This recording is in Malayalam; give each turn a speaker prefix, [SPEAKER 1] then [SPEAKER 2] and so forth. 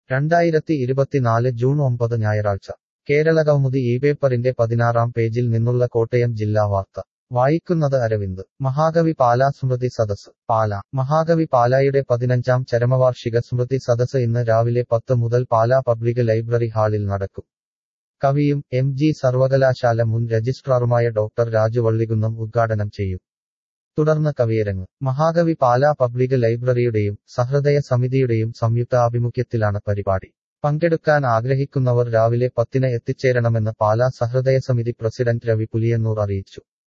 [SPEAKER 1] രണ്ടായിരത്തി ഇരുപത്തിനാല് ജൂൺ ഒമ്പത് ഞായറാഴ്ച കേരളകൗമുദി ഈ പേപ്പറിന്റെ പതിനാറാം പേജിൽ നിന്നുള്ള കോട്ടയം ജില്ലാ വാർത്ത വായിക്കുന്നത് അരവിന്ദ് മഹാകവി പാലാ സ്മൃതി സദസ് പാല മഹാകവി പാലായുടെ പതിനഞ്ചാം ചരമവാർഷിക സ്മൃതി സദസ് ഇന്ന് രാവിലെ പത്ത് മുതൽ പാലാ പബ്ലിക് ലൈബ്രറി ഹാളിൽ നടക്കും കവിയും എം ജി സർവകലാശാല മുൻ രജിസ്ട്രാറുമായ ഡോക്ടർ രാജു വള്ളികുന്നം ഉദ്ഘാടനം ചെയ്യും തുടർന്ന് കവിയരങ്ങ് മഹാകവി പാലാ പബ്ലിക് ലൈബ്രറിയുടെയും സഹൃദയ സമിതിയുടെയും സംയുക്ത ആഭിമുഖ്യത്തിലാണ് പരിപാടി പങ്കെടുക്കാൻ ആഗ്രഹിക്കുന്നവർ രാവിലെ പത്തിന് എത്തിച്ചേരണമെന്ന് പാലാ സഹൃദയ സമിതി പ്രസിഡന്റ് രവി പുലിയന്നൂർ അറിയിച്ചു